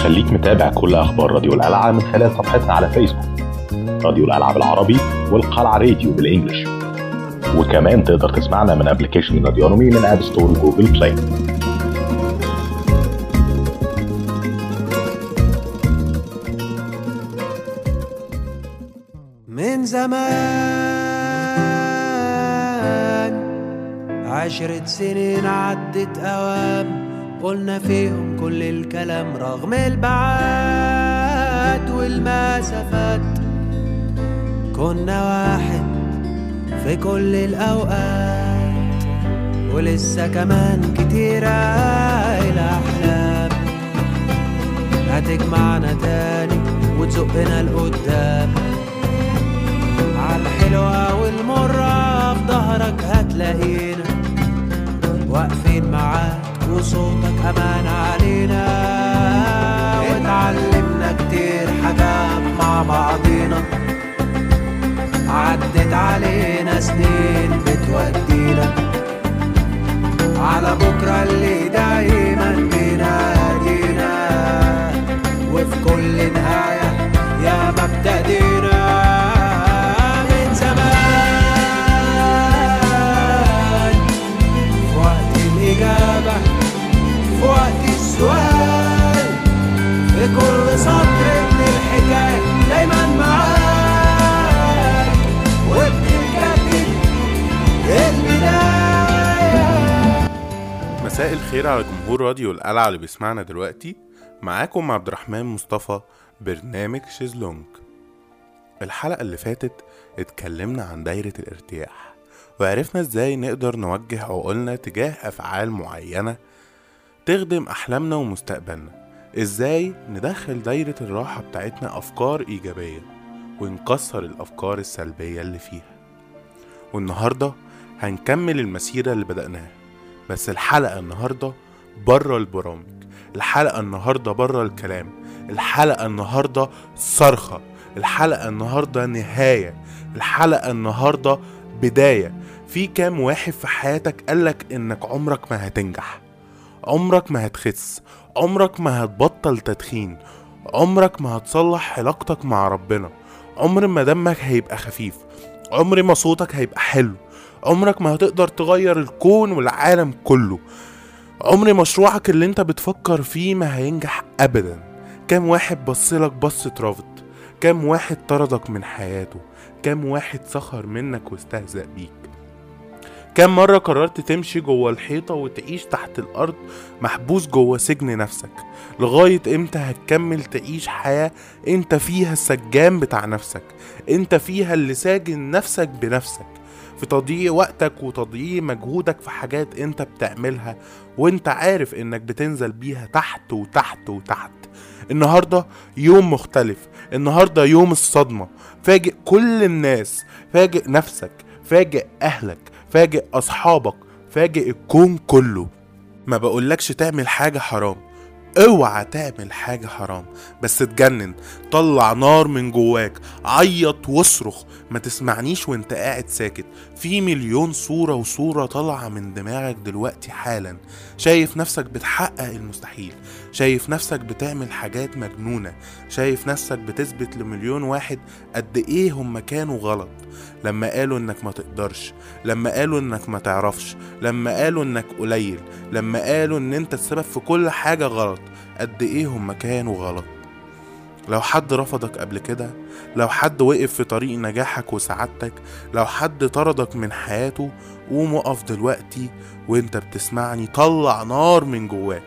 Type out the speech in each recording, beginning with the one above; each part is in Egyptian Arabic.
خليك متابع كل أخبار راديو القلعة من خلال صفحتنا على فيسبوك راديو القلعة بالعربي والقلعة راديو بالإنجلش وكمان تقدر تسمعنا من ابلكيشن راديونومي من اب ستور وجوجل بلاي من زمان عشرة سنين عدت أوام قلنا فيهم كل الكلام رغم البعاد والمسافات كنا واحد في كل الأوقات ولسه كمان كتيرة الأحلام هتجمعنا تاني وتزقنا لقدام عالحلوة والمرة في ظهرك هتلاقينا واقفين معاك وصوتك أمان علينا واتعلمنا كتير حاجات مع بعضينا عدت علينا سنين بتودينا على بكرة اللي دايما بينادينا وفي كل نهاية يا ما ابتدينا من زمان في وقت الإجابة في وقت السؤال في كل سطر من الحكاية دايما معاك وبتتجدد البداية مساء الخير على جمهور راديو القلعة اللي بيسمعنا دلوقتي معاكم عبد الرحمن مصطفى برنامج شيزلونج الحلقة اللي فاتت اتكلمنا عن دايرة الارتياح وعرفنا ازاي نقدر نوجه عقولنا تجاه أفعال معينة تخدم أحلامنا ومستقبلنا ازاي ندخل دايرة الراحة بتاعتنا أفكار إيجابية ونكسر الأفكار السلبية اللي فيها والنهاردة هنكمل المسيرة اللي بدأناها بس الحلقة النهاردة بره البرامج الحلقة النهاردة بره الكلام الحلقة النهاردة صرخة الحلقة النهاردة نهاية الحلقة النهاردة بداية في كام واحد في حياتك قالك انك عمرك ما هتنجح عمرك ما هتخس عمرك ما هتبطل تدخين عمرك ما هتصلح علاقتك مع ربنا عمر ما دمك هيبقى خفيف عمر ما صوتك هيبقى حلو عمرك ما هتقدر تغير الكون والعالم كله عمر مشروعك اللي انت بتفكر فيه ما هينجح ابدا كام واحد بصلك بصة رفض كام واحد طردك من حياته كام واحد سخر منك واستهزأ بيك كام مرة قررت تمشي جوه الحيطة وتعيش تحت الأرض محبوس جوه سجن نفسك لغاية امتى هتكمل تعيش حياة انت فيها السجان بتاع نفسك انت فيها اللي ساجن نفسك بنفسك في تضييع وقتك وتضييع مجهودك في حاجات انت بتعملها وانت عارف انك بتنزل بيها تحت وتحت وتحت النهاردة يوم مختلف النهاردة يوم الصدمة فاجئ كل الناس فاجئ نفسك فاجئ اهلك فاجئ اصحابك فاجئ الكون كله ما بقولكش تعمل حاجة حرام اوعى تعمل حاجة حرام بس تجنن طلع نار من جواك عيط واصرخ ما تسمعنيش وانت قاعد ساكت في مليون صورة وصورة طالعة من دماغك دلوقتي حالا شايف نفسك بتحقق المستحيل شايف نفسك بتعمل حاجات مجنونة شايف نفسك بتثبت لمليون واحد قد ايه هم كانوا غلط لما قالوا انك ما تقدرش لما قالوا انك ما تعرفش لما قالوا انك قليل لما قالوا ان انت السبب في كل حاجة غلط قد ايه هم كانوا غلط لو حد رفضك قبل كده لو حد وقف في طريق نجاحك وسعادتك لو حد طردك من حياته قوم اقف دلوقتي وانت بتسمعني طلع نار من جواك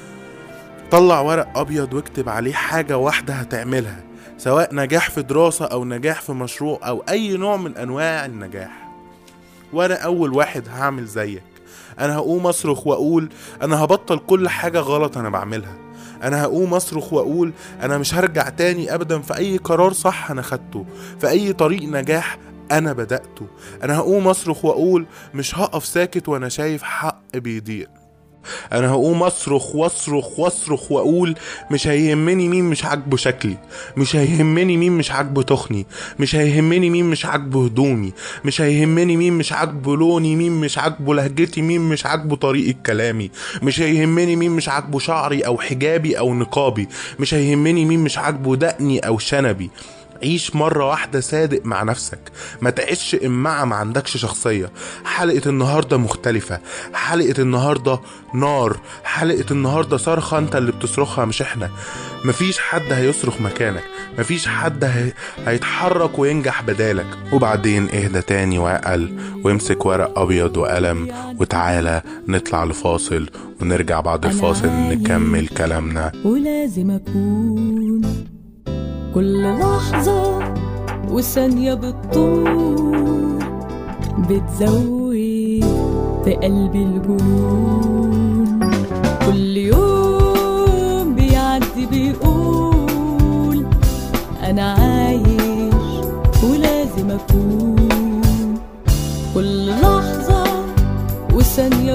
طلع ورق ابيض واكتب عليه حاجة واحدة هتعملها سواء نجاح في دراسة او نجاح في مشروع او اي نوع من انواع النجاح وانا اول واحد هعمل زيك انا هقوم اصرخ واقول انا هبطل كل حاجة غلط انا بعملها انا هقوم اصرخ واقول انا مش هرجع تاني ابدا في اي قرار صح انا خدته في اي طريق نجاح انا بدأته انا هقوم اصرخ واقول مش هقف ساكت وانا شايف حق بيضيع انا هقوم اصرخ واصرخ واصرخ واقول مش هيهمني مين مش عاجبه شكلي مش هيهمني مين مش عاجبه تخني مش هيهمني مين مش عاجبه هدومي مش هيهمني مين مش عاجبه لوني مين مش عاجبه لهجتي مين مش عاجبه طريقة كلامي مش هيهمني مين مش عاجبه شعري او حجابي او نقابي مش هيهمني مين مش عاجبه دقني او شنبي عيش مرة واحدة صادق مع نفسك ما تعيش إمعة ما عندكش شخصية حلقة النهاردة مختلفة حلقة النهاردة نار حلقة النهاردة صرخة انت اللي بتصرخها مش احنا مفيش حد هيصرخ مكانك مفيش حد هي... هيتحرك وينجح بدالك وبعدين اهدى تاني وعقل وامسك ورق ابيض وقلم وتعالى نطلع لفاصل ونرجع بعد الفاصل نكمل كلامنا ولازم أكون كل لحظة وثانية بالطول بتزود في قلبي الجنون كل يوم بيعدي بيقول أنا عايش ولازم أكون كل لحظة وثانية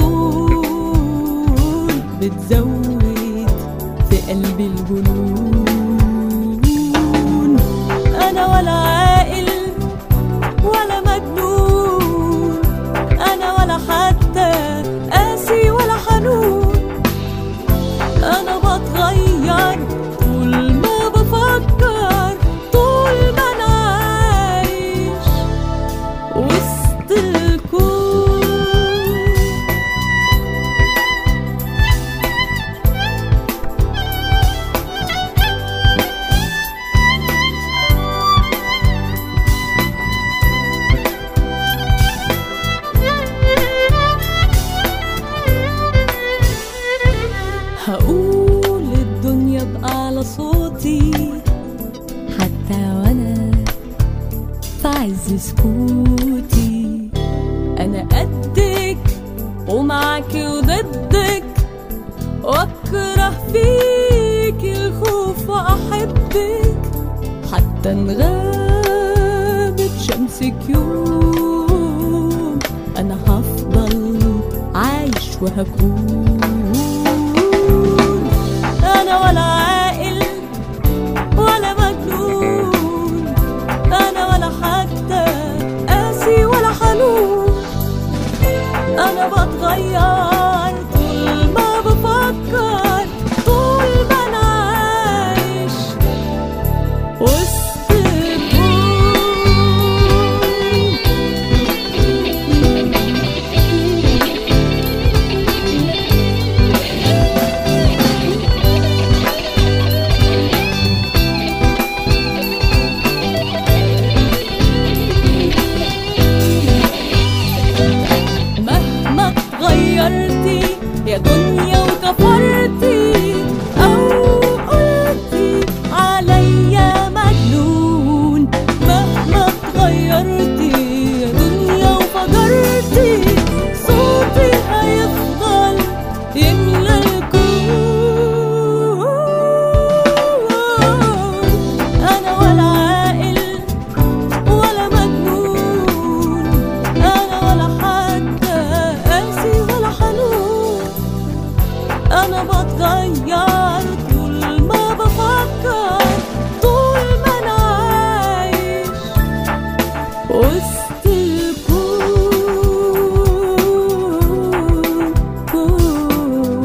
بالطول بتزود في قلبي الجنون أنا ولا عاقل ولا مجنون أنا ولا حتى قاسي ولا حنون أنا بتغير طول ما بفكر طول ما أنا عايش وسط الكون هقول الدنيا بأعلى صوتي حتى وأنا في عز سكوتي أنا قدك ومعاكي وضدك وأكره فيك الخوف وأحبك حتى إن غابت شمسك يوم أنا هفضل عايش وهكون أنا ولا عاقل ولا مجنون أنا ولا حتى قاسي ولا حنون أنا بتغير طول ما بفكر طول ما أنا عايش وسط الكون مهما اتغيرتي يا دنيا وكفرتي او قلتي عليا مجنون مهما اتغيرتي يا دنيا وفجرتي صوتي هيفضل يملى الكون انا ولا عاقل ولا مجنون انا ولا حتى قاسي ولا حنون انا بتغير طول ما بفكر طول ما انا عايش وسط الكون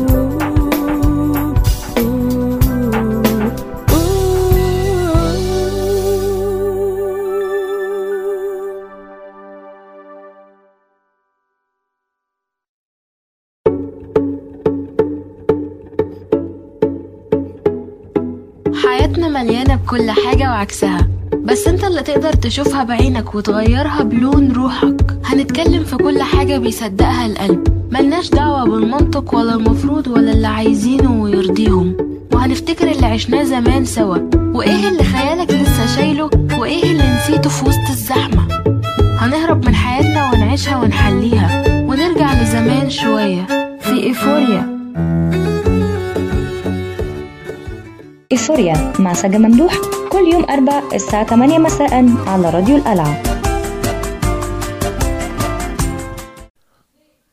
حياتنا مليانة بكل حاجة وعكسها بس انت اللي تقدر تشوفها بعينك وتغيرها بلون روحك هنتكلم في كل حاجة بيصدقها القلب ملناش دعوة بالمنطق ولا المفروض ولا اللي عايزينه ويرضيهم وهنفتكر اللي عشناه زمان سوا وايه اللي خيالك لسه شايله وايه اللي نسيته في وسط الزحمة هنهرب من حياتنا ونعيشها ونحليها ونرجع لزمان شوية في ايفوريا إيفوريا مع سجا ممدوح كل يوم أربع الساعة 8 مساء على راديو القلعة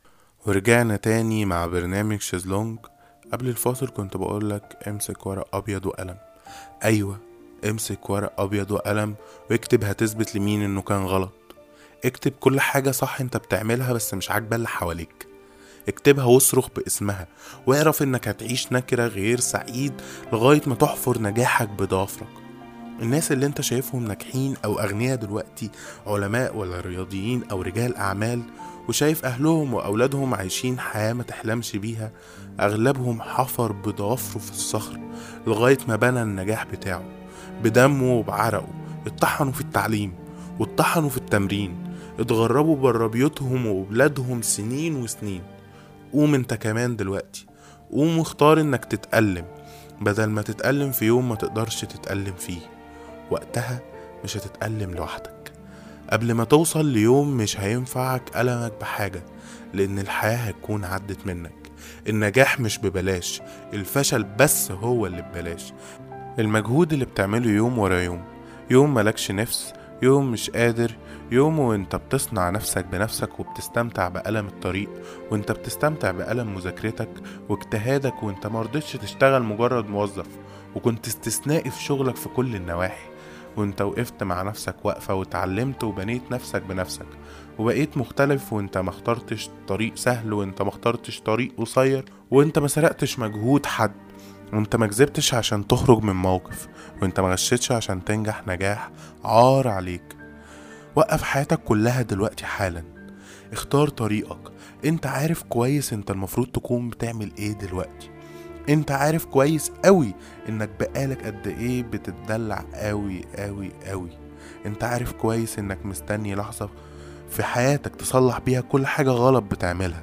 ورجعنا تاني مع برنامج شيزلونج قبل الفاصل كنت بقولك امسك ورق ابيض وقلم ايوه امسك ورق ابيض وقلم واكتب هتثبت لمين انه كان غلط اكتب كل حاجة صح انت بتعملها بس مش عاجبة اللي حواليك اكتبها واصرخ باسمها واعرف انك هتعيش نكرة غير سعيد لغاية ما تحفر نجاحك بضوافرك الناس اللي انت شايفهم ناجحين او اغنياء دلوقتي علماء ولا رياضيين او رجال اعمال وشايف اهلهم واولادهم عايشين حياة ما تحلمش بيها اغلبهم حفر بضوافره في الصخر لغاية ما بنى النجاح بتاعه بدمه وبعرقه اتطحنوا في التعليم واتطحنوا في التمرين اتغربوا بره بيوتهم وبلادهم سنين وسنين قوم انت كمان دلوقتي قوم واختار انك تتألم بدل ما تتألم في يوم ما تقدرش تتألم فيه وقتها مش هتتألم لوحدك قبل ما توصل ليوم مش هينفعك ألمك بحاجة لأن الحياة هتكون عدت منك النجاح مش ببلاش الفشل بس هو اللي ببلاش المجهود اللي بتعمله يوم ورا يوم يوم ملكش نفس يوم مش قادر يوم وانت بتصنع نفسك بنفسك وبتستمتع بألم الطريق وانت بتستمتع بألم مذاكرتك واجتهادك وانت مرضتش تشتغل مجرد موظف وكنت استثنائي في شغلك في كل النواحي وانت وقفت مع نفسك وقفة واتعلمت وبنيت نفسك بنفسك وبقيت مختلف وانت ما اخترتش طريق سهل وانت ما اخترتش طريق قصير وانت ما سرقتش مجهود حد وانت ما كذبتش عشان تخرج من موقف وانت ما غشتش عشان تنجح نجاح عار عليك وقف حياتك كلها دلوقتي حالا اختار طريقك انت عارف كويس انت المفروض تكون بتعمل ايه دلوقتي انت عارف كويس قوي انك بقالك قد ايه بتتدلع قوي قوي قوي انت عارف كويس انك مستني لحظة في حياتك تصلح بيها كل حاجة غلط بتعملها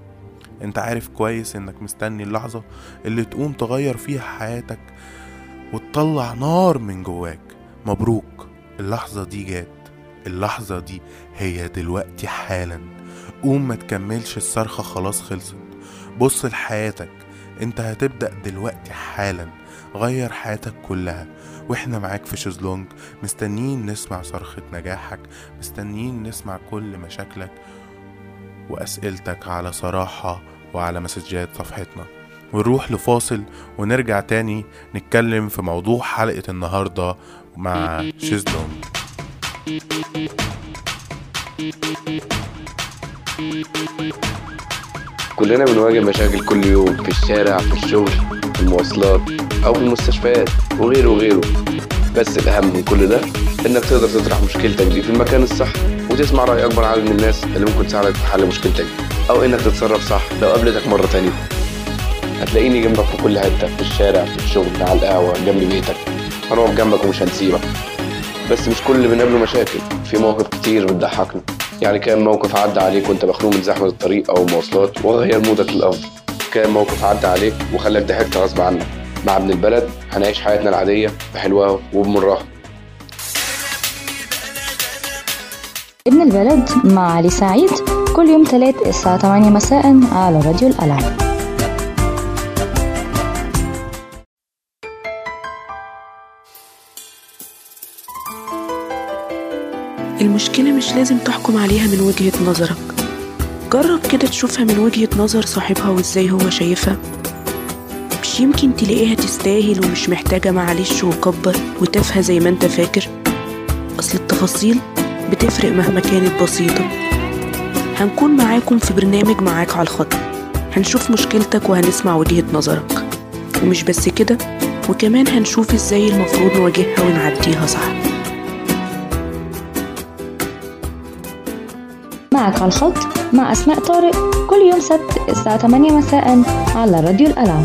انت عارف كويس انك مستني اللحظة اللي تقوم تغير فيها حياتك وتطلع نار من جواك مبروك اللحظة دي جات اللحظة دي هي دلوقتي حالا قوم ما تكملش الصرخة خلاص خلصت بص لحياتك انت هتبدأ دلوقتي حالا غير حياتك كلها واحنا معاك في شيزلونج مستنيين نسمع صرخة نجاحك مستنيين نسمع كل مشاكلك وأسئلتك على صراحة وعلى مسجات صفحتنا ونروح لفاصل ونرجع تاني نتكلم في موضوع حلقة النهاردة مع شيزلونج كلنا بنواجه مشاكل كل يوم في الشارع في الشغل في المواصلات أو في المستشفيات وغيره وغيره بس الأهم من كل ده إنك تقدر تطرح مشكلتك دي في المكان الصح وتسمع رأي أكبر عدد من الناس اللي ممكن تساعدك في حل مشكلتك دي أو إنك تتصرف صح لو قابلتك مرة تانية هتلاقيني جنبك في كل حتة في الشارع في الشغل على القهوة جنب بيتك هنقف جنبك ومش هنسيبك بس مش كل اللي بنقابله مشاكل في مواقف كتير بتضحكنا يعني كان موقف عدى عليك وانت مخنوق من زحمة الطريق أو المواصلات وغير مودك للأفضل كان موقف عدى عليك وخلاك ضحكت غصب عنك مع ابن البلد هنعيش حياتنا العادية بحلوها وبمرها ابن البلد مع علي سعيد كل يوم تلات الساعة 8 مساء على راديو الألعاب المشكلة مش لازم تحكم عليها من وجهة نظرك جرب كده تشوفها من وجهة نظر صاحبها وازاي هو شايفها مش يمكن تلاقيها تستاهل ومش محتاجة معلش وكبر وتافهة زي ما انت فاكر أصل التفاصيل بتفرق مهما كانت بسيطة هنكون معاكم في برنامج معاك على الخط هنشوف مشكلتك وهنسمع وجهة نظرك ومش بس كده وكمان هنشوف ازاي المفروض نواجهها ونعديها صح معك على الخط مع أسماء طارق كل يوم سبت الساعة 8 مساء على راديو الألعاب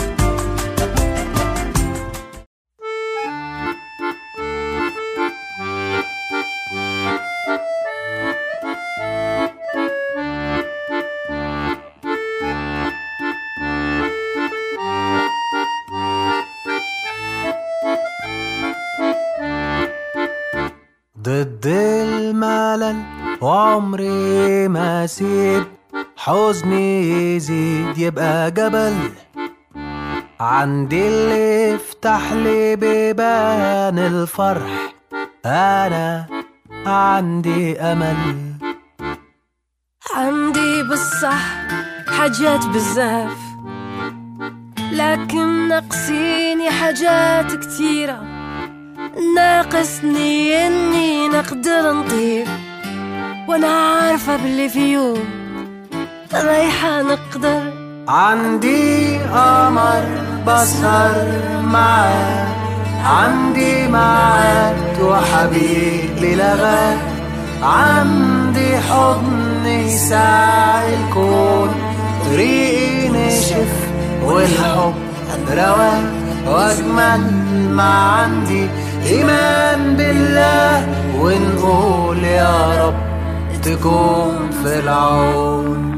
ضد الملل وعمري ما اسيب حزني يزيد يبقى جبل عندي اللي يفتح لي بيبان الفرح انا عندي امل عندي بالصح حاجات بزاف لكن ناقصيني حاجات كتيرة ناقصني اني نقدر نطير وانا عارفة باللي في يوم رايحة نقدر عندي قمر بسهر معاه عندي معاد وحبيبي لغاه عندي حضن يساع الكون طريقي نشف والحب رواه واجمل ما عندي ايمان بالله ونقول يا رب تكون في العون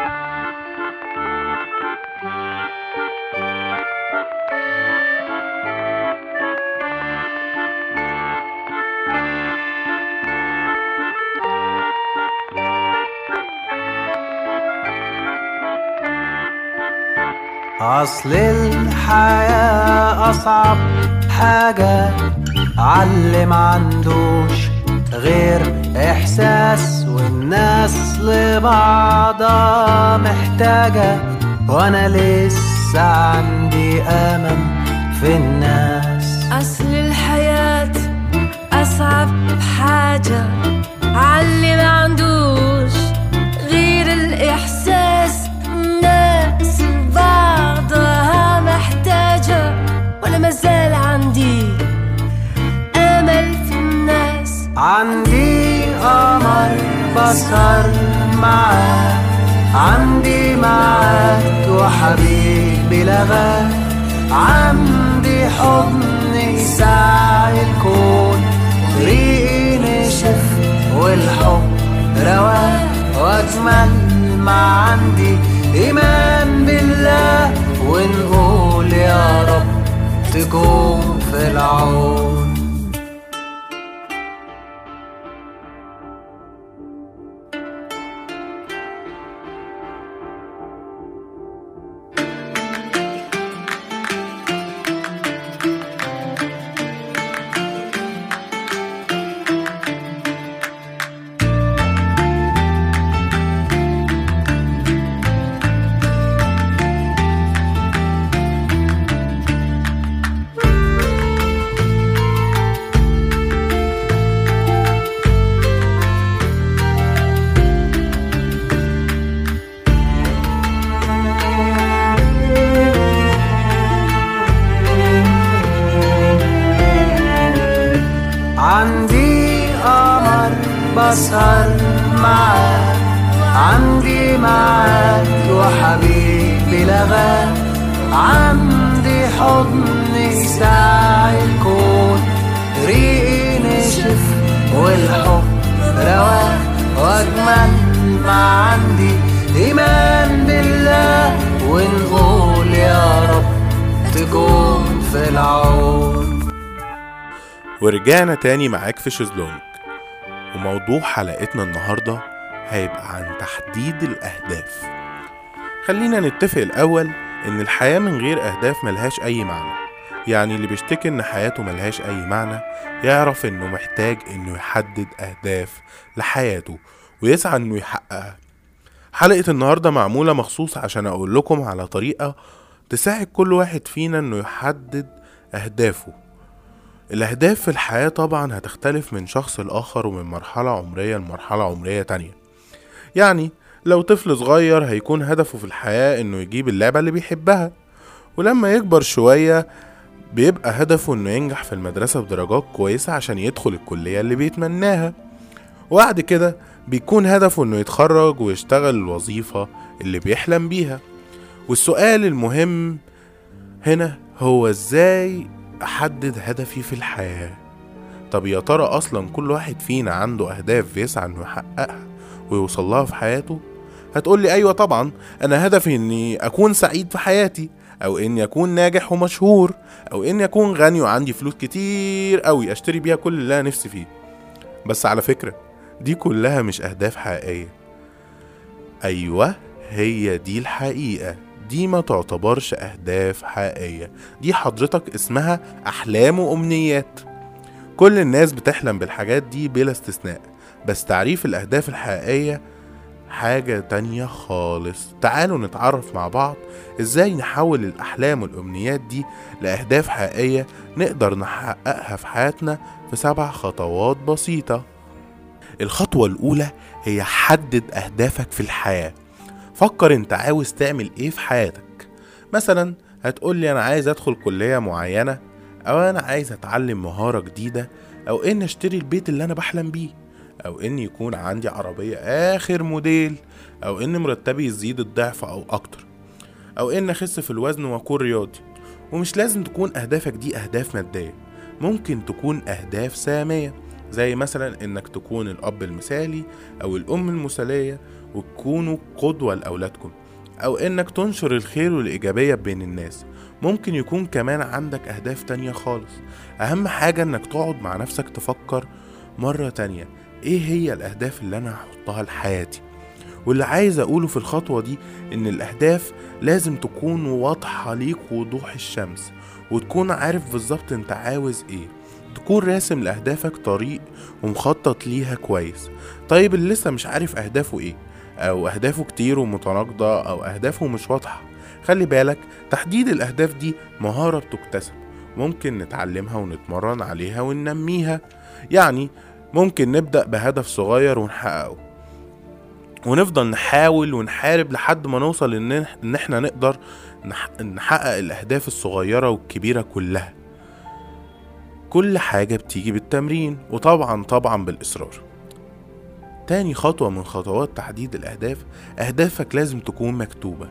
أصل الحياة أصعب حاجة علم عندوش غير إحساس والناس لبعضها محتاجة وأنا لسه عندي أمل في الناس أصل الحياة أصعب حاجة علي ما عندوش غير الإحساس الناس بعضها محتاجة وأنا مازال عندي أمل في الناس عندي قمر بسهر معاه عندي معاد وحبيبي لغاه عندي حضن يساع الكون طريقي نشف والحب رواه واجمل ما عندي ايمان بالله ونقول يا رب تكون في العون عندي قمر بسهر معاه عندي معاد وحبيبي لغاه عندي حضن يساع الكون ريقي نشف والحب رواه واجمل ما عندي ايمان بالله ونقول يا رب تكون في العون ورجعنا تاني معاك في شيزلونج وموضوع حلقتنا النهاردة هيبقى عن تحديد الأهداف خلينا نتفق الأول إن الحياة من غير أهداف ملهاش أي معنى يعني اللي بيشتكي إن حياته ملهاش أي معنى يعرف إنه محتاج إنه يحدد أهداف لحياته ويسعى إنه يحققها حلقة النهاردة معمولة مخصوص عشان أقول لكم على طريقة تساعد كل واحد فينا إنه يحدد أهدافه الأهداف في الحياة طبعا هتختلف من شخص لآخر ومن مرحلة عمرية لمرحلة عمرية تانية يعني لو طفل صغير هيكون هدفه في الحياة إنه يجيب اللعبة اللي بيحبها ولما يكبر شوية بيبقى هدفه إنه ينجح في المدرسة بدرجات كويسة عشان يدخل الكلية اللي بيتمناها وبعد كده بيكون هدفه إنه يتخرج ويشتغل الوظيفة اللي بيحلم بيها والسؤال المهم هنا هو إزاي أحدد هدفي في الحياة طب يا ترى أصلا كل واحد فينا عنده أهداف بيسعى إنه يحققها ويوصل لها في حياته هتقولي أيوة طبعا أنا هدفي إني أكون سعيد في حياتي أو إني أكون ناجح ومشهور أو إني أكون غني وعندي فلوس كتير أوي أشتري بيها كل اللي أنا نفسي فيه بس على فكرة دي كلها مش أهداف حقيقية أيوة هي دي الحقيقة دي ما تعتبرش أهداف حقيقية دي حضرتك اسمها أحلام وأمنيات كل الناس بتحلم بالحاجات دي بلا استثناء بس تعريف الأهداف الحقيقية حاجة تانية خالص تعالوا نتعرف مع بعض ازاي نحول الأحلام والأمنيات دي لأهداف حقيقية نقدر نحققها في حياتنا في سبع خطوات بسيطة الخطوة الأولى هي حدد أهدافك في الحياة فكر انت عاوز تعمل ايه في حياتك مثلا هتقول لي انا عايز ادخل كلية معينة او انا عايز اتعلم مهارة جديدة او ان اشتري البيت اللي انا بحلم بيه او ان يكون عندي عربية اخر موديل او ان مرتبي يزيد الضعف او اكتر او ان اخس في الوزن واكون رياضي ومش لازم تكون اهدافك دي اهداف مادية ممكن تكون اهداف سامية زي مثلا انك تكون الاب المثالي او الام المثالية وتكونوا قدوة لأولادكم أو إنك تنشر الخير والإيجابية بين الناس ممكن يكون كمان عندك أهداف تانية خالص أهم حاجة إنك تقعد مع نفسك تفكر مرة تانية إيه هي الأهداف اللي أنا هحطها لحياتي واللي عايز أقوله في الخطوة دي إن الأهداف لازم تكون واضحة ليك وضوح الشمس وتكون عارف بالظبط أنت عاوز إيه تكون راسم لأهدافك طريق ومخطط ليها كويس طيب اللي لسه مش عارف أهدافه إيه أو أهدافه كتير ومتناقضة أو أهدافه مش واضحة خلي بالك تحديد الأهداف دي مهارة بتكتسب ممكن نتعلمها ونتمرن عليها وننميها يعني ممكن نبدأ بهدف صغير ونحققه ونفضل نحاول ونحارب لحد ما نوصل إن إن إحنا نقدر نح- نحقق الأهداف الصغيرة والكبيرة كلها كل حاجة بتيجي بالتمرين وطبعا طبعا بالإصرار تاني خطوة من خطوات تحديد الأهداف أهدافك لازم تكون مكتوبة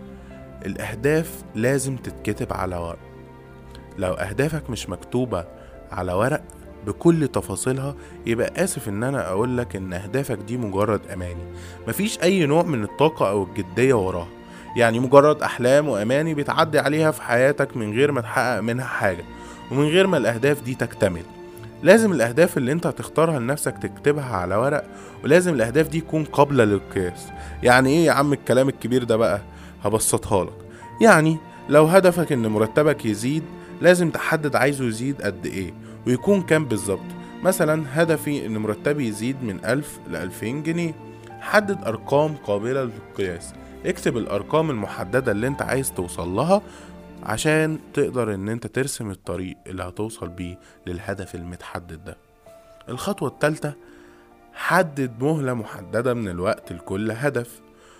الأهداف لازم تتكتب على ورق لو أهدافك مش مكتوبة على ورق بكل تفاصيلها يبقى آسف إن أنا أقولك إن أهدافك دي مجرد أماني مفيش أي نوع من الطاقة أو الجدية وراها يعني مجرد أحلام وأماني بتعدي عليها في حياتك من غير ما تحقق منها حاجة ومن غير ما الأهداف دي تكتمل لازم الأهداف اللي أنت هتختارها لنفسك تكتبها على ورق ولازم الأهداف دي تكون قابلة للقياس يعني إيه يا عم الكلام الكبير ده بقى هبسطها لك يعني لو هدفك إن مرتبك يزيد لازم تحدد عايزه يزيد قد إيه ويكون كام بالظبط مثلا هدفي إن مرتبي يزيد من ألف لألفين جنيه حدد أرقام قابلة للقياس اكتب الأرقام المحددة اللي أنت عايز توصل لها عشان تقدر ان انت ترسم الطريق اللي هتوصل بيه للهدف المتحدد ده الخطوة التالتة حدد مهلة محددة من الوقت لكل هدف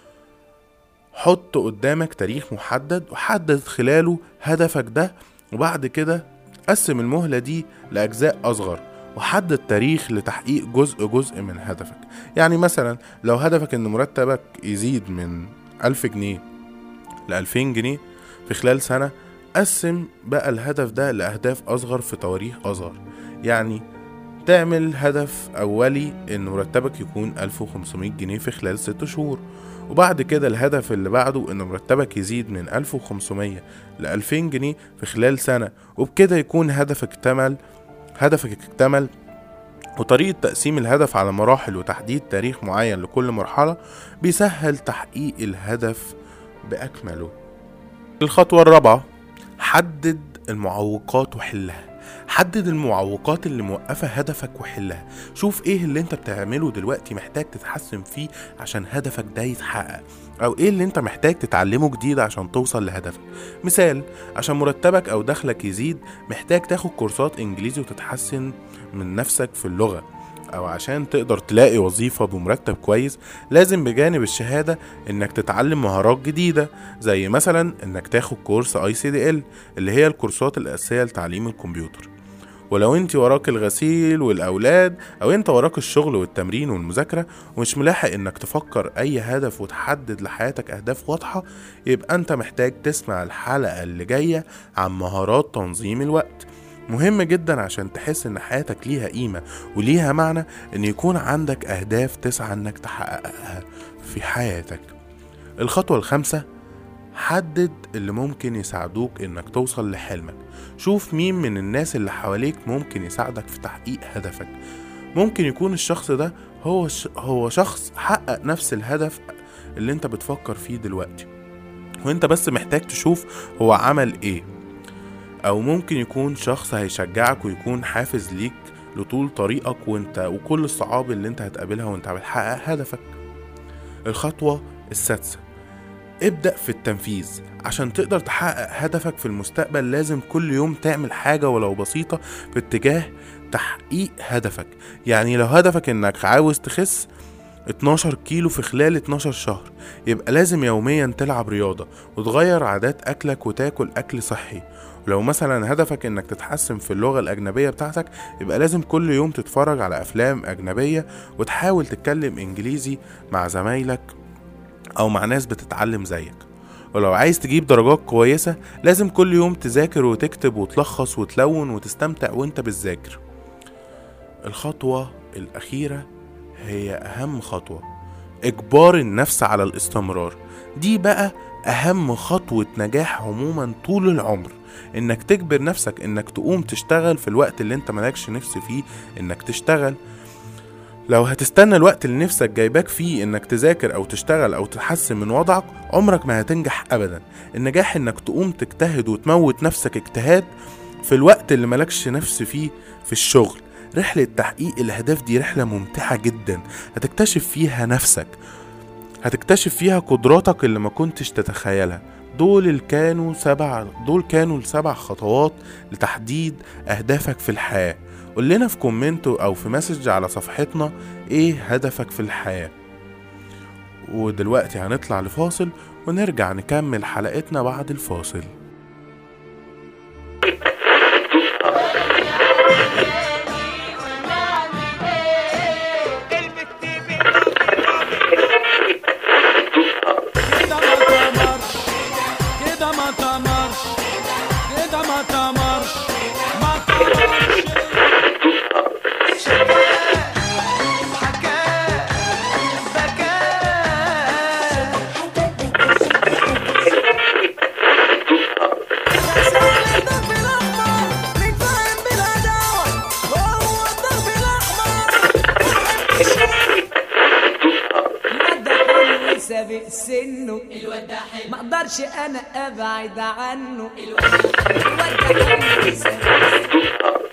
حط قدامك تاريخ محدد وحدد خلاله هدفك ده وبعد كده قسم المهلة دي لأجزاء أصغر وحدد تاريخ لتحقيق جزء جزء من هدفك يعني مثلا لو هدفك ان مرتبك يزيد من ألف جنيه لألفين جنيه في خلال سنة قسم بقى الهدف ده لأهداف أصغر في تواريخ أصغر يعني تعمل هدف أولي إن مرتبك يكون 1500 جنيه في خلال ست شهور وبعد كده الهدف اللي بعده إن مرتبك يزيد من 1500 ل 2000 جنيه في خلال سنة وبكده يكون هدفك اكتمل هدفك اكتمل وطريقة تقسيم الهدف على مراحل وتحديد تاريخ معين لكل مرحلة بيسهل تحقيق الهدف بأكمله الخطوة الرابعة حدد المعوقات وحلها حدد المعوقات اللي موقفة هدفك وحلها شوف ايه اللي انت بتعمله دلوقتي محتاج تتحسن فيه عشان هدفك ده يتحقق او ايه اللي انت محتاج تتعلمه جديد عشان توصل لهدفك مثال عشان مرتبك او دخلك يزيد محتاج تاخد كورسات انجليزي وتتحسن من نفسك في اللغة او عشان تقدر تلاقي وظيفة بمرتب كويس لازم بجانب الشهادة انك تتعلم مهارات جديدة زي مثلا انك تاخد كورس اي سي دي ال اللي هي الكورسات الاساسية لتعليم الكمبيوتر ولو انت وراك الغسيل والاولاد او انت وراك الشغل والتمرين والمذاكرة ومش ملاحق انك تفكر اي هدف وتحدد لحياتك اهداف واضحة يبقى انت محتاج تسمع الحلقة اللي جاية عن مهارات تنظيم الوقت مهم جدا عشان تحس ان حياتك ليها قيمة وليها معنى ان يكون عندك اهداف تسعى انك تحققها في حياتك الخطوة الخامسة حدد اللي ممكن يساعدوك انك توصل لحلمك شوف مين من الناس اللي حواليك ممكن يساعدك في تحقيق هدفك ممكن يكون الشخص ده هو ش... هو شخص حقق نفس الهدف اللي انت بتفكر فيه دلوقتي وانت بس محتاج تشوف هو عمل ايه او ممكن يكون شخص هيشجعك ويكون حافز ليك لطول طريقك وانت وكل الصعاب اللي انت هتقابلها وانت بتحقق هدفك الخطوة السادسة ابدأ في التنفيذ عشان تقدر تحقق هدفك في المستقبل لازم كل يوم تعمل حاجة ولو بسيطة في اتجاه تحقيق هدفك يعني لو هدفك انك عاوز تخس 12 كيلو في خلال 12 شهر يبقى لازم يوميا تلعب رياضة وتغير عادات أكلك وتاكل أكل صحي ولو مثلا هدفك انك تتحسن في اللغة الأجنبية بتاعتك يبقى لازم كل يوم تتفرج على أفلام أجنبية وتحاول تتكلم إنجليزي مع زمايلك أو مع ناس بتتعلم زيك ولو عايز تجيب درجات كويسة لازم كل يوم تذاكر وتكتب وتلخص وتلون وتستمتع وانت بتذاكر الخطوة الأخيرة هي أهم خطوة إجبار النفس على الاستمرار دي بقى أهم خطوة نجاح عموما طول العمر إنك تجبر نفسك إنك تقوم تشتغل في الوقت اللي إنت مالكش نفس فيه إنك تشتغل لو هتستنى الوقت اللي نفسك جايباك فيه انك تذاكر او تشتغل او تحسن من وضعك عمرك ما هتنجح ابدا النجاح انك تقوم تجتهد وتموت نفسك اجتهاد في الوقت اللي مالكش نفس فيه في الشغل رحلة تحقيق الأهداف دي رحلة ممتعة جدا هتكتشف فيها نفسك هتكتشف فيها قدراتك اللي ما كنتش تتخيلها دول اللي كانوا سبع دول كانوا السبع خطوات لتحديد أهدافك في الحياة قول لنا في كومنت أو في مسج على صفحتنا إيه هدفك في الحياة ودلوقتي هنطلع لفاصل ونرجع نكمل حلقتنا بعد الفاصل كده ما تمرش كده ما تمرش كده ما تمرش ما تمرش سابق سنه الواد ده حلو ما اقدرش انا ابعد عنه الواد ده حلو سابق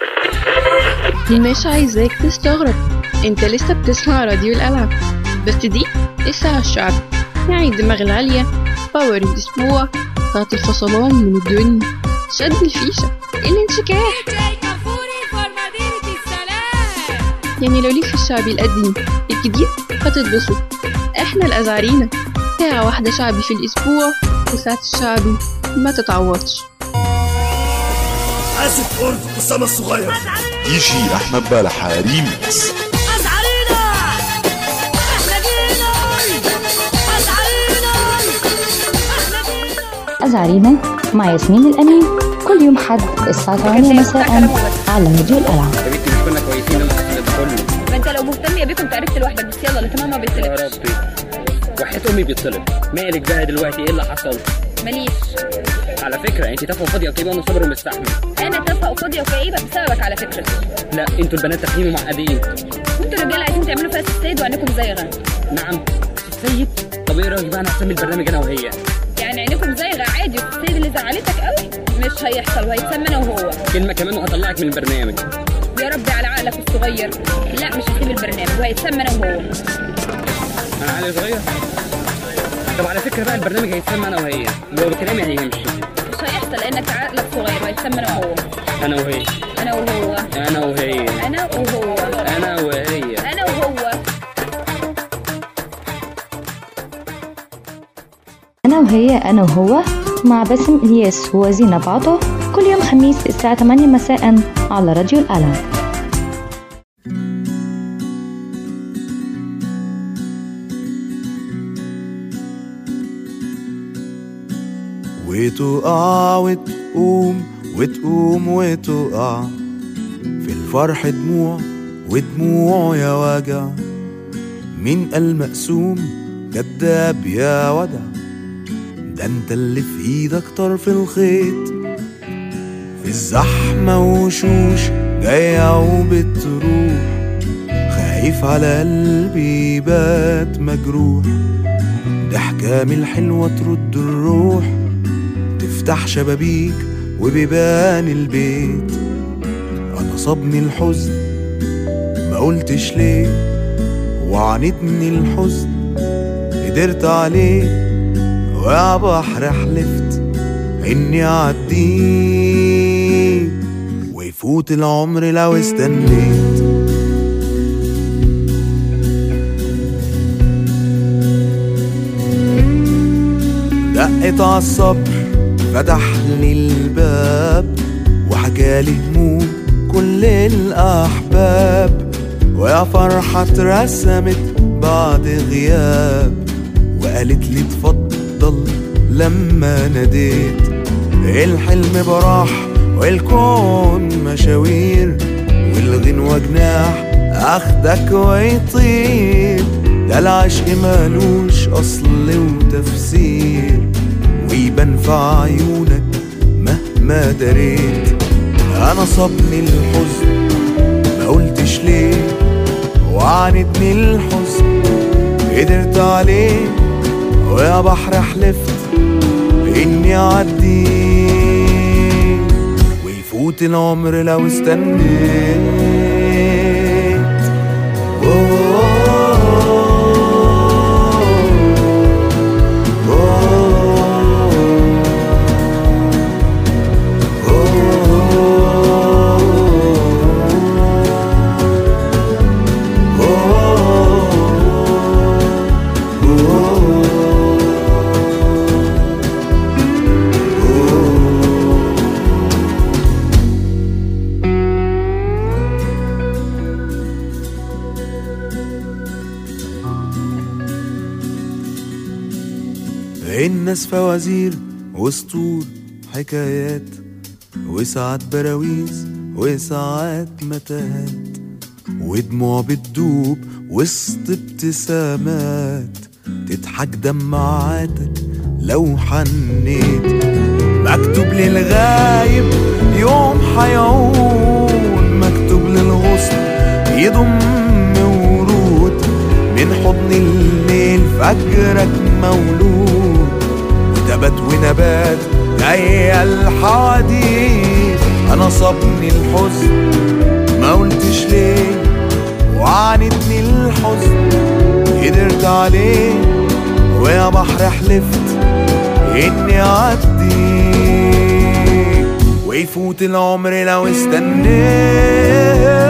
مش عايزاك تستغرب انت لسه بتسمع راديو الألعاب بس دي الساعة الشعب يعني الدماغ العالية باور الأسبوع ساعة الفصلان من الدنيا شد الفيشة الانشكاح يعني لو ليك في الشعبي القديم الجديد هتتبسط احنا الأزعرينة ساعة واحدة شعبي في الأسبوع وساعة الشعبي ما تتعوضش اسف قرد اسامه الصغير يجي احمد بلحة ريميكس أزعرينا مع ياسمين الأمين كل يوم حد الساعة 8 مساء على راديو الألعاب يا بنتي مش كنا كويسين اللي حصل ده كله ما انت لو مهتم يا بيه كنت عرفت لوحدك بس يلا الاهتمام ما يا بيطلبش ربي وحياة امي بيتصلب مالك بقى دلوقتي ايه اللي حصل ماليش على فكره انت تافهه وفاضيه وكئيبه وانا صابر ومستحمل انا تافهه وفاضيه وكئيبه بسببك على فكره لا انتوا البنات تافهين ومعقدين انتوا الرجاله عايزين تعملوا فيها السيد وعنكم زيغه نعم سيد طب ايه رايك بقى انا هسمي البرنامج انا وهي يعني عينكم زيغه عادي والسيد اللي زعلتك قوي مش هيحصل وهيتسمى انا وهو كلمه كمان وهطلعك من البرنامج يا ربي على عقلك الصغير لا مش هسيب البرنامج وهيتسمى انا وهو انا عقلي صغير طب على فكره بقى البرنامج هيتسمى انا وهي لو بكلامي هيمشي مش هيحصل لانك عقلك صغير وهيتسمى انا وهو انا وهي انا وهو انا وهي انا وهو انا وهي انا وهو أنا وهي أنا وهو مع باسم إلياس وزينب عطا كل يوم خميس الساعة 8 مساء على راديو الألعاب وتقع وتقوم وتقوم وتقع في الفرح دموع ودموع يا وجع مين قال مقسوم كداب يا ودع ده انت اللي في ايدك طرف الخيط في الزحمة وشوش جاية وبتروح خايف على قلبي يبات مجروح ضحكة من الحلوة ترد الروح تفتح شبابيك وبيبان البيت انا صابني الحزن ما قلتش ليه وعانتني الحزن قدرت عليه ويا بحر حلفت اني اعديه ويفوت العمر لو استنيت دقت عالصبر فتح لي الباب وحكالي هموم كل الأحباب ويا فرحة اترسمت بعد غياب وقالت لي اتفضل لما ناديت الحلم براح والكون مشاوير والغنوة جناح اخدك ويطير ده العشق مالوش اصل وتفسير ويبان في عيونك مهما دريت انا صابني الحزن ما قلتش ليه وعاندني الحزن قدرت عليه ويا بحر حلفت اني اعديه ويفوت العمر لو استنيت الناس فوازير وسطور حكايات وساعات براويز وساعات متاهات ودموع بتدوب وسط ابتسامات تضحك دمعاتك لو حنيت مكتوب للغايب يوم حيعود مكتوب للغصن يضم ورود من حضن الليل فجرك مولود وتبت ونبات جاي الحديث انا صابني الحزن ما قلتش ليه وعاندني الحزن قدرت عليه ويا بحر حلفت اني اعدي ويفوت العمر لو استنيت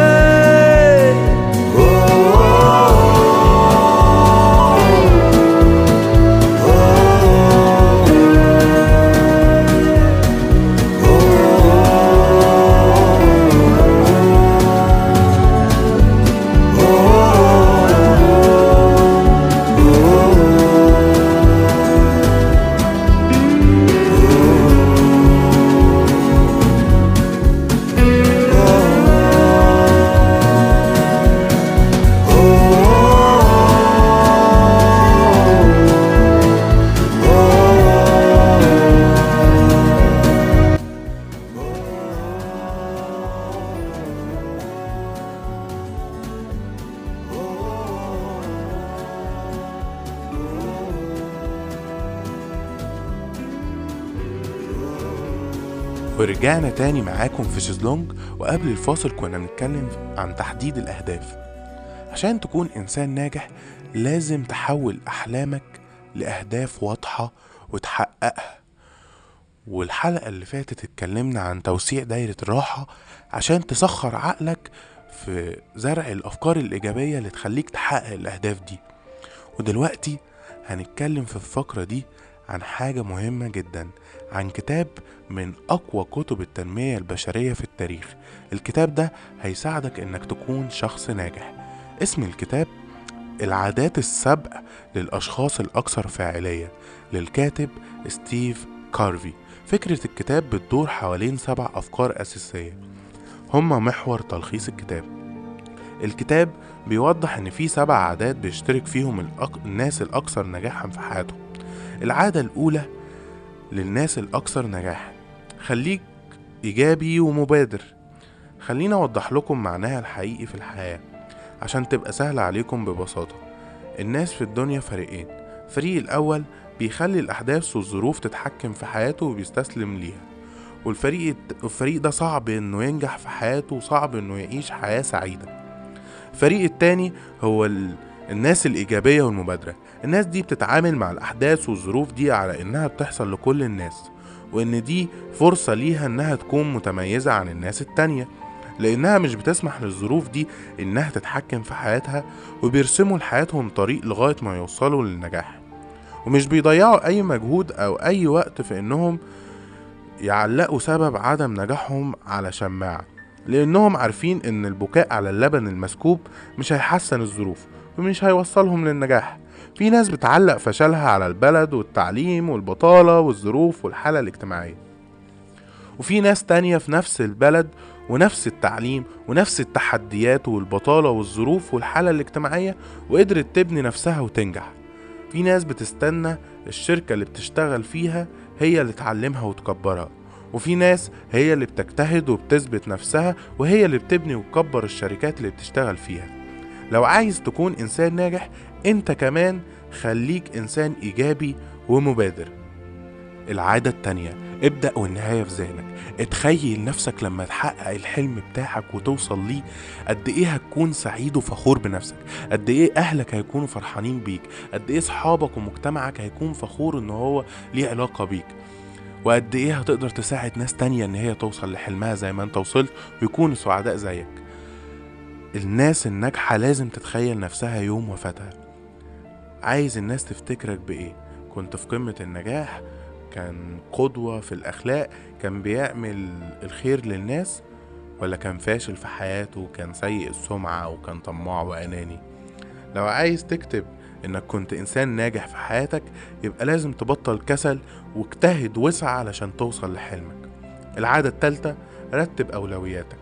ورجعنا تاني معاكم في شيزلونج وقبل الفاصل كنا بنتكلم عن تحديد الأهداف عشان تكون إنسان ناجح لازم تحول أحلامك لأهداف واضحة وتحققها والحلقة اللي فاتت اتكلمنا عن توسيع دايرة الراحة عشان تسخر عقلك في زرع الأفكار الإيجابية اللي تخليك تحقق الأهداف دي ودلوقتي هنتكلم في الفقرة دي عن حاجة مهمة جدا عن كتاب من أقوى كتب التنمية البشرية في التاريخ الكتاب ده هيساعدك إنك تكون شخص ناجح اسم الكتاب العادات السبع للأشخاص الأكثر فاعلية للكاتب ستيف كارفي فكرة الكتاب بتدور حوالين سبع أفكار أساسية هما محور تلخيص الكتاب الكتاب بيوضح إن في سبع عادات بيشترك فيهم الأك... الناس الأكثر نجاحا في حياتهم العادة الأولى للناس الأكثر نجاحا خليك إيجابي ومبادر خلينا أوضح لكم معناها الحقيقي في الحياة عشان تبقى سهلة عليكم ببساطة الناس في الدنيا فريقين الفريق الأول بيخلي الأحداث والظروف تتحكم في حياته وبيستسلم ليها والفريق الفريق ده صعب إنه ينجح في حياته وصعب إنه يعيش حياة سعيدة الفريق التاني هو الناس الإيجابية والمبادرة الناس دي بتتعامل مع الأحداث والظروف دي على إنها بتحصل لكل الناس وإن دي فرصة ليها إنها تكون متميزة عن الناس التانية لأنها مش بتسمح للظروف دي إنها تتحكم في حياتها وبيرسموا لحياتهم طريق لغاية ما يوصلوا للنجاح ومش بيضيعوا أي مجهود أو أي وقت في إنهم يعلقوا سبب عدم نجاحهم على شماعة لأنهم عارفين إن البكاء على اللبن المسكوب مش هيحسن الظروف ومش هيوصلهم للنجاح في ناس بتعلق فشلها على البلد والتعليم والبطالة والظروف والحالة الاجتماعية وفي ناس تانية في نفس البلد ونفس التعليم ونفس التحديات والبطالة والظروف والحالة الاجتماعية وقدرت تبني نفسها وتنجح في ناس بتستنى الشركة اللي بتشتغل فيها هي اللي تعلمها وتكبرها وفي ناس هي اللي بتجتهد وبتثبت نفسها وهي اللي بتبني وتكبر الشركات اللي بتشتغل فيها لو عايز تكون إنسان ناجح انت كمان خليك إنسان إيجابي ومبادر العادة التانية ابدأ والنهاية في ذهنك اتخيل نفسك لما تحقق الحلم بتاعك وتوصل ليه قد ايه هتكون سعيد وفخور بنفسك قد ايه اهلك هيكونوا فرحانين بيك قد ايه صحابك ومجتمعك هيكون فخور ان هو ليه علاقة بيك وقد ايه هتقدر تساعد ناس تانية ان هي توصل لحلمها زي ما انت وصلت ويكونوا سعداء زيك الناس الناجحة لازم تتخيل نفسها يوم وفاتها عايز الناس تفتكرك بإيه كنت في قمة النجاح كان قدوة في الأخلاق كان بيعمل الخير للناس ولا كان فاشل في حياته كان سيء السمعة وكان طماع وأناني لو عايز تكتب إنك كنت إنسان ناجح في حياتك يبقى لازم تبطل كسل واجتهد واسعى علشان توصل لحلمك العادة التالتة رتب أولوياتك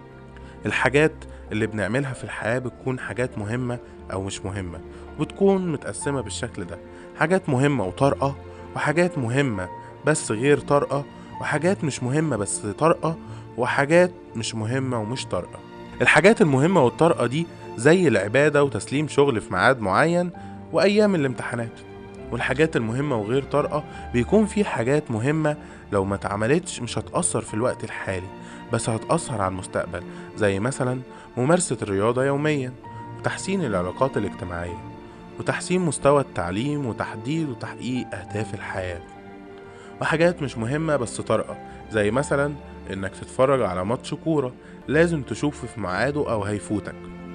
الحاجات اللي بنعملها في الحياة بتكون حاجات مهمة أو مش مهمة وبتكون متقسمة بالشكل ده حاجات مهمة وطارئة وحاجات مهمة بس غير طارئة وحاجات مش مهمة بس طارئة وحاجات مش مهمة ومش طارئة الحاجات المهمة والطارئة دي زي العبادة وتسليم شغل في ميعاد معين وأيام الامتحانات والحاجات المهمة وغير طارئة بيكون في حاجات مهمة لو ما اتعملتش مش هتأثر في الوقت الحالي بس هتأثر على المستقبل زي مثلا ممارسة الرياضة يوميا وتحسين العلاقات الاجتماعية وتحسين مستوى التعليم وتحديد وتحقيق أهداف الحياة وحاجات مش مهمة بس طارئة زي مثلا إنك تتفرج على ماتش كورة لازم تشوفه في ميعاده أو هيفوتك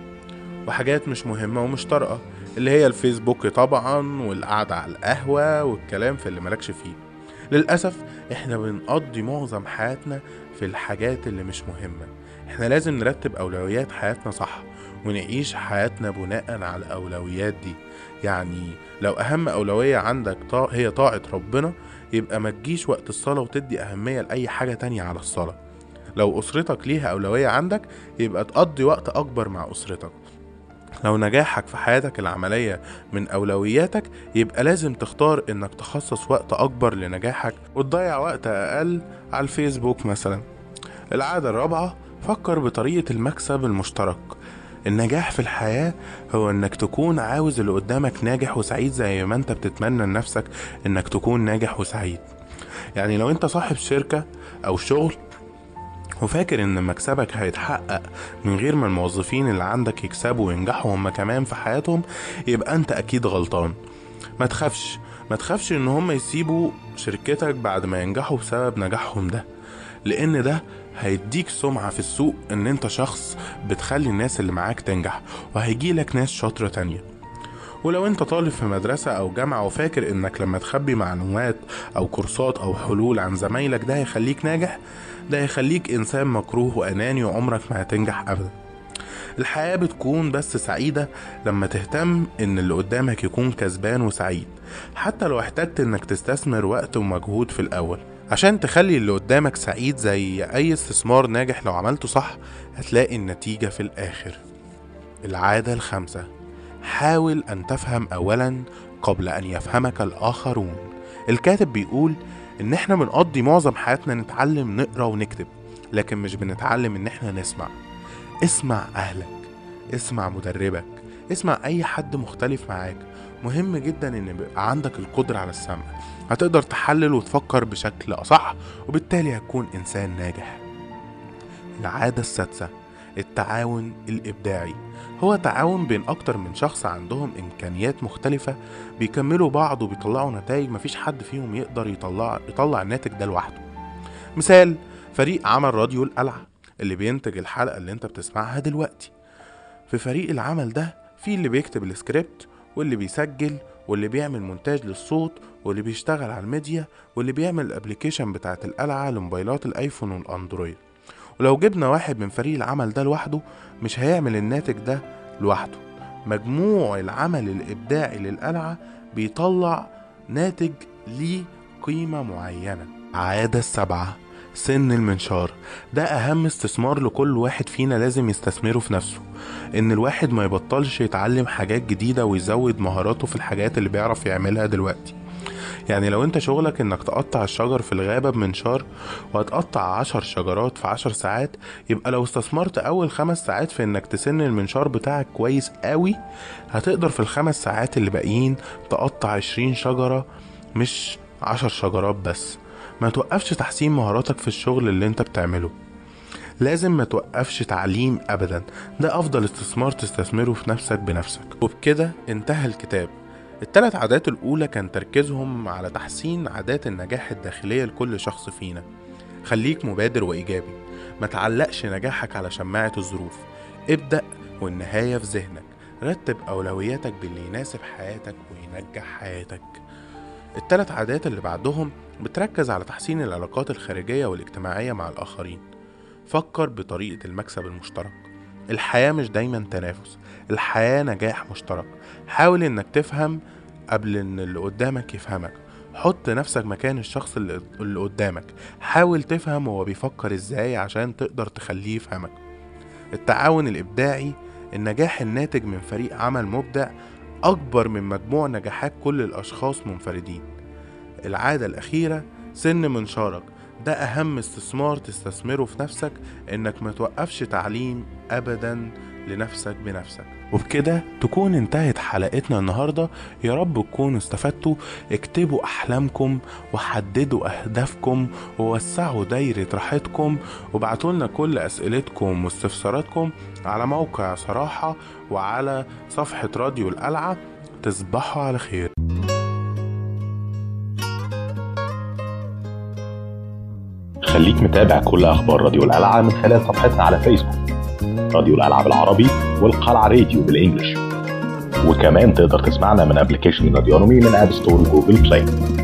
وحاجات مش مهمة ومش طارئة اللي هي الفيسبوك طبعا والقعدة على القهوة والكلام في اللي ملكش فيه للأسف احنا بنقضي معظم حياتنا في الحاجات اللي مش مهمة احنا لازم نرتب أولويات حياتنا صح ونعيش حياتنا بناء على الأولويات دي يعني لو أهم أولوية عندك طا... هي طاعة ربنا يبقى ما تجيش وقت الصلاة وتدي أهمية لأي حاجة تانية على الصلاة لو أسرتك ليها أولوية عندك يبقى تقضي وقت أكبر مع أسرتك لو نجاحك في حياتك العملية من أولوياتك يبقى لازم تختار إنك تخصص وقت أكبر لنجاحك وتضيع وقت أقل على الفيسبوك مثلا العادة الرابعة فكر بطريقة المكسب المشترك النجاح في الحياة هو انك تكون عاوز اللي قدامك ناجح وسعيد زي ما انت بتتمنى لنفسك انك تكون ناجح وسعيد يعني لو انت صاحب شركة او شغل وفاكر ان مكسبك هيتحقق من غير ما الموظفين اللي عندك يكسبوا وينجحوا هما كمان في حياتهم يبقى انت اكيد غلطان ما تخافش ما تخافش ان هما يسيبوا شركتك بعد ما ينجحوا بسبب نجاحهم ده لان ده هيديك سمعة في السوق ان انت شخص بتخلي الناس اللي معاك تنجح وهيجيلك ناس شاطرة تانية ولو انت طالب في مدرسة او جامعة وفاكر انك لما تخبي معلومات او كورسات او حلول عن زمايلك ده هيخليك ناجح ده هيخليك انسان مكروه واناني وعمرك ما هتنجح ابدا الحياة بتكون بس سعيدة لما تهتم ان اللي قدامك يكون كسبان وسعيد حتى لو احتجت انك تستثمر وقت ومجهود في الاول عشان تخلي اللي قدامك سعيد زي اي استثمار ناجح لو عملته صح هتلاقي النتيجة في الاخر العادة الخامسة حاول ان تفهم اولا قبل ان يفهمك الاخرون الكاتب بيقول ان احنا بنقضي معظم حياتنا نتعلم نقرا ونكتب لكن مش بنتعلم ان احنا نسمع اسمع اهلك اسمع مدربك اسمع اي حد مختلف معاك مهم جدا ان يبقى عندك القدرة على السمع هتقدر تحلل وتفكر بشكل اصح وبالتالي هتكون انسان ناجح العادة السادسة التعاون الإبداعي هو تعاون بين أكتر من شخص عندهم إمكانيات مختلفة بيكملوا بعض وبيطلعوا نتائج مفيش حد فيهم يقدر يطلع يطلع الناتج ده لوحده مثال فريق عمل راديو القلعة اللي بينتج الحلقة اللي انت بتسمعها دلوقتي في فريق العمل ده في اللي بيكتب السكريبت واللي بيسجل واللي بيعمل مونتاج للصوت واللي بيشتغل على الميديا واللي بيعمل الابليكيشن بتاعت القلعة لموبايلات الايفون والاندرويد ولو جبنا واحد من فريق العمل ده لوحده مش هيعمل الناتج ده لوحده مجموع العمل الإبداعي للقلعة بيطلع ناتج ليه قيمة معينة عادة السبعة سن المنشار ده أهم استثمار لكل واحد فينا لازم يستثمره في نفسه إن الواحد ما يبطلش يتعلم حاجات جديدة ويزود مهاراته في الحاجات اللي بيعرف يعملها دلوقتي يعني لو انت شغلك انك تقطع الشجر في الغابة بمنشار وهتقطع عشر شجرات في عشر ساعات يبقى لو استثمرت اول خمس ساعات في انك تسن المنشار بتاعك كويس قوي هتقدر في الخمس ساعات اللي باقيين تقطع عشرين شجرة مش عشر شجرات بس ما توقفش تحسين مهاراتك في الشغل اللي انت بتعمله لازم ما توقفش تعليم ابدا ده افضل استثمار تستثمره في نفسك بنفسك وبكده انتهى الكتاب التلات عادات الأولى كان تركيزهم على تحسين عادات النجاح الداخلية لكل شخص فينا خليك مبادر وإيجابي ما تعلقش نجاحك على شماعة الظروف ابدأ والنهاية في ذهنك رتب أولوياتك باللي يناسب حياتك وينجح حياتك التلات عادات اللي بعدهم بتركز على تحسين العلاقات الخارجية والاجتماعية مع الآخرين فكر بطريقة المكسب المشترك الحياة مش دايما تنافس الحياة نجاح مشترك حاول انك تفهم قبل ان اللي قدامك يفهمك حط نفسك مكان الشخص اللي اللي قدامك حاول تفهم هو بيفكر ازاي عشان تقدر تخليه يفهمك التعاون الإبداعي النجاح الناتج من فريق عمل مبدع أكبر من مجموع نجاحات كل الأشخاص منفردين العادة الأخيرة سن منشارك ده أهم استثمار تستثمره في نفسك إنك ما توقفش تعليم أبدا لنفسك بنفسك وبكده تكون انتهت حلقتنا النهاردة يا رب تكونوا استفدتوا اكتبوا أحلامكم وحددوا أهدافكم ووسعوا دايرة راحتكم وابعتوا لنا كل أسئلتكم واستفساراتكم على موقع صراحة وعلى صفحة راديو القلعة تصبحوا على خير خليك متابع كل اخبار راديو القلعه من خلال صفحتنا على فيسبوك راديو القلعه بالعربي والقلعه راديو بالانجلش وكمان تقدر تسمعنا من ابلكيشن راديونومي من اب ستور وجوجل بلاي